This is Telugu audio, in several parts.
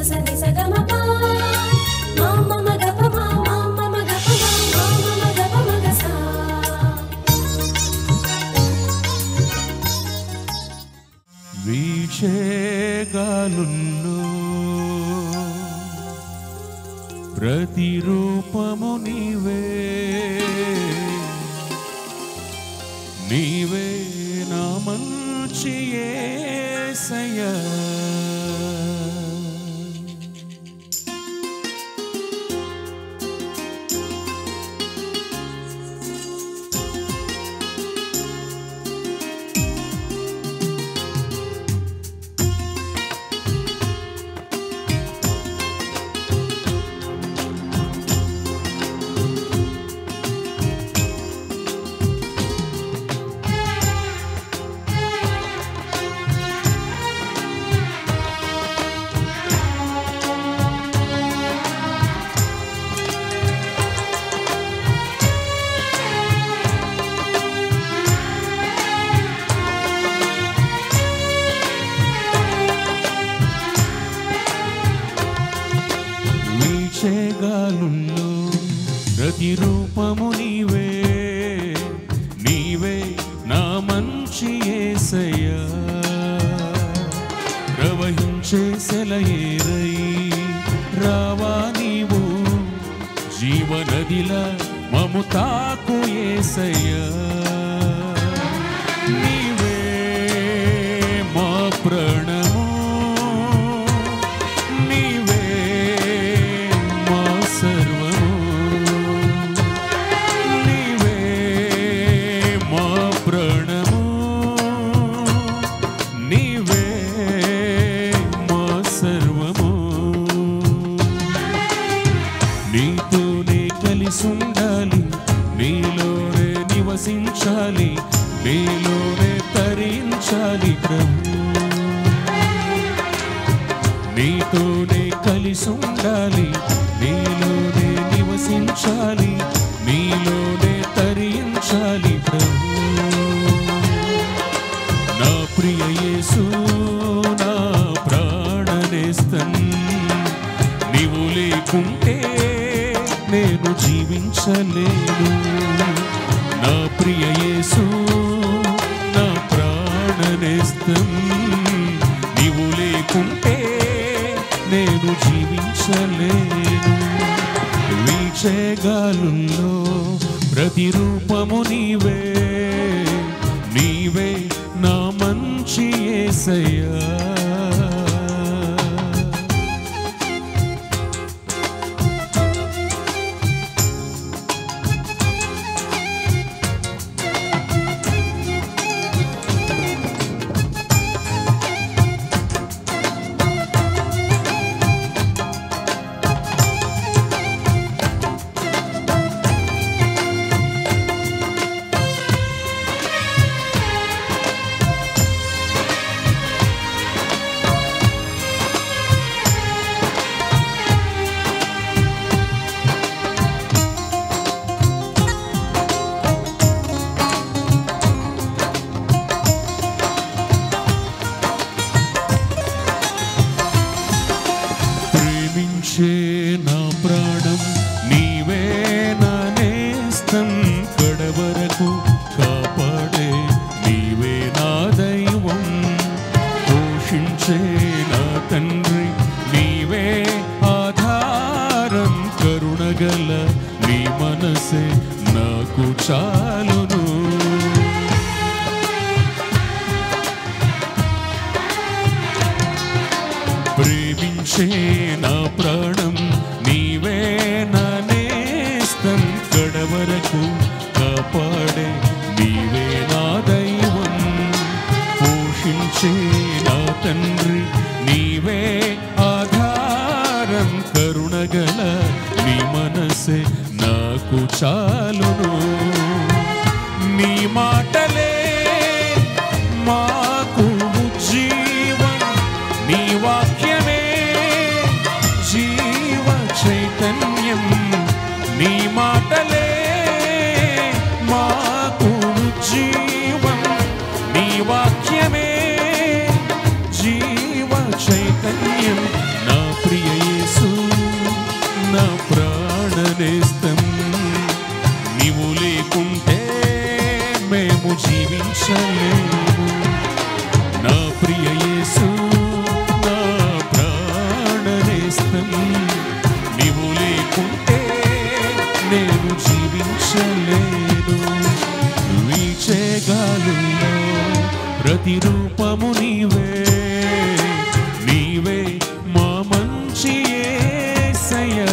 సని సగమప మా మమ గప మా మా మమ గప మా మా మమ గప మగ సా వీచేగాలుల్లో ప్రతిరూపము నీవే నీవే నా మంచి యేసయ్యా. వీచేగాలుల్లో ప్రతిరూపము నీవే నీవే నా మంచి యేసయ్యా ప్రవహించే సెలయేరై రావా నీవు జీవనదిలా మము తాకు యేసయ్యా నీవే మా ప్రాణము నీవే మా సర్వము నీవే మా ప్రాణము నీవే మా సర్వము నీతోనే కలిసి ఉండాలి నీలోనే నివసించాలి నీలోనే తరించాలి ప్రభు నీతోనే కలిసి ఉండాలి నీలోనే నివసించాలి నీలోనే తరించాలి ప్రభు నా ప్రియ యేసు నా ప్రాణనేస్తం నీవు లేకుంటే నేను జీవించలేను నా ప్రియ యేసు నా ప్రాణనేస్తం నీవు లేకుంటే నేను జీవించలేను వీచేగాలుల్లో ప్రతిరూపము నీవే నీవే నా మంచి యేసయ్యా ప్రేమించే నా ప్రాణం నీవే నా నేస్తం కడవరకు కాపాడే నీవే నా దైవం పోషించే నా తండ్రి నీవే ఆధారం కరుణగల నీ మనసే నాకు చాలును ప్రేమించే నా ప్రాణం నీవే నా నేస్తం కడవరకు కాపాడే నీవే నా దైవం పోషించే నా తండ్రి నీవే ఆధారం కరుణగల నీ మనసే నాకు చాలును నీ మాటలే మాకు జీవం నీ వాక్యమే జీవ చైతన్యం నీ మాటలే మాకు జీవం నీ వాక్యమే జీవ చైతన్యం నా ప్రియ నీవు లేకుంటే మేము జీవించలేము నా ప్రియ యేసు నా ప్రాణనేస్తం నీవు లేకుంటే నేను జీవించలేను వీచే గాలుల్లో ప్రతిరూపము నీవే నీవే మా మంచి యేసయ్యా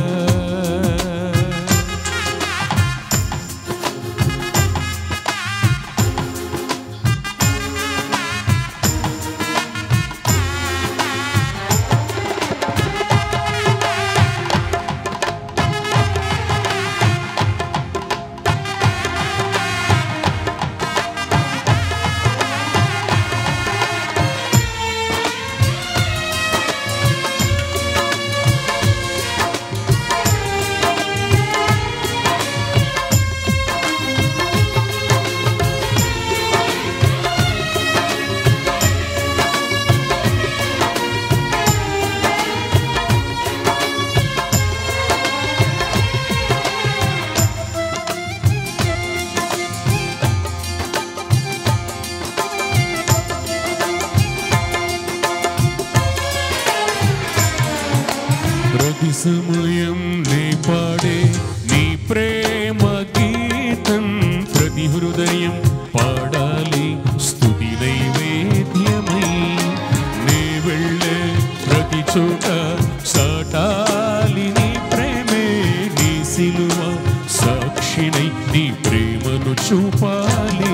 ప్రతి సమయం నే పాడే నీ ప్రేమ గీతం ప్రతి హృదయం పాడాలి స్తుతి నైవేద్యమై నే వెళ్ళే ప్రతి చోట సాటాలి నీ ప్రేమే నీ సిలువ సాక్షినై నీ ప్రేమను చూపాలి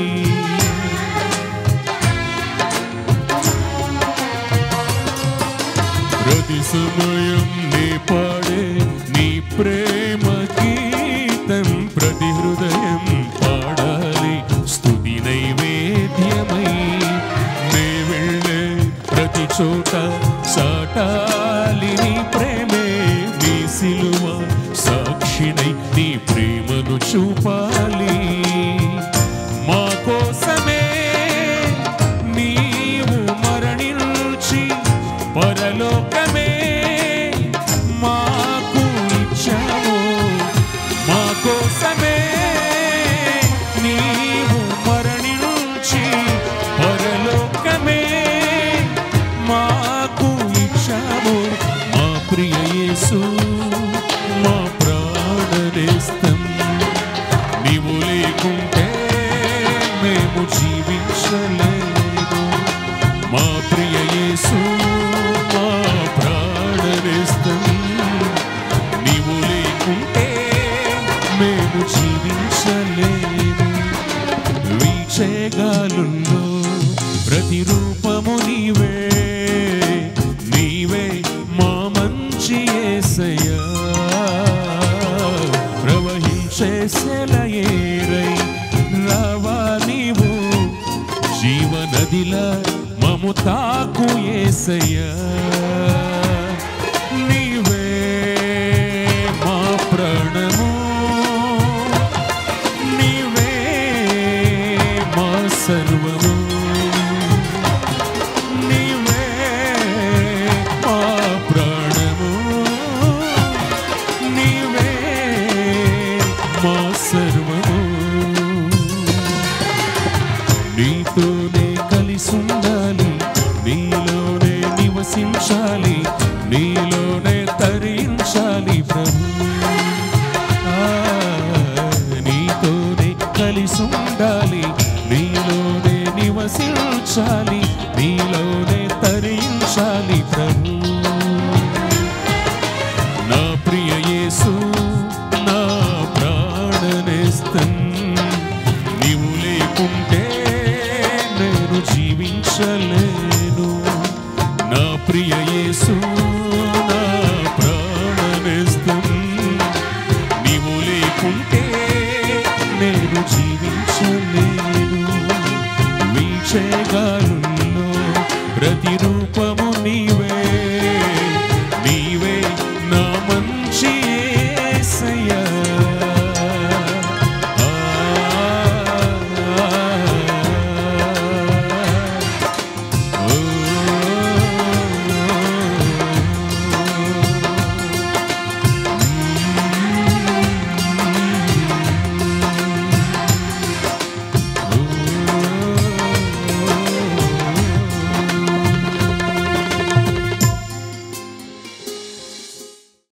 ప్రతి సమయం నీ పాడే నీ ప్రేమ గీతం ప్రతి హృదయం పాడాలి స్తుతి నైవేద్యమై నే వెళ్ళే ప్రతి చోట సాటాలి నీ ప్రేమే నీ సిలువ సాక్షినై నీ ప్రేమను చూపాలి మా కోసమే నీవు మరణించి పరలోకమే మాకు ఇచ్చావు మా కోసమే నీవు మరణించి పరలోకమే మాకు ఇచ్చావు మా ప్రియ యేసు మా ప్రాణనేస్తం నీవు లేకుంటే మేము జీవించలేము మా ప్రియ యేసు మా ప్రాణనేస్తం నీవు లేకుంటే మేము జీవించలేము వీచేగాలుల్లో ప్రతిరూపము నీవే నీవే మా మంచి యేసయ్యా ప్రవహించే సెలయేరై రావా నీవు జీవనదిలా మము తాకు యేసయ్యా నీవే మా ప్రాణము నీవే మా సర్వము నీవే మా ప్రాణము నీవే మా సర్వము నీతోనే కలిసి ఉండాలి నీలోనే నివసించాలి నీలోనే తరించాలి ప్రభు ఆ, నీతోనే కలిసి ఉండాలి నీలోనే నివసించాలి నీలోనే తరించాలి ప్రభు నా ప్రియ యేసు నా ప్రాణనేస్తం నీవు లేకుంటే నేను జీవించలేను నా ప్రియ యేసు నా ప్రాణనేస్తం నీవు లేకుంటే నేను జీవించలేను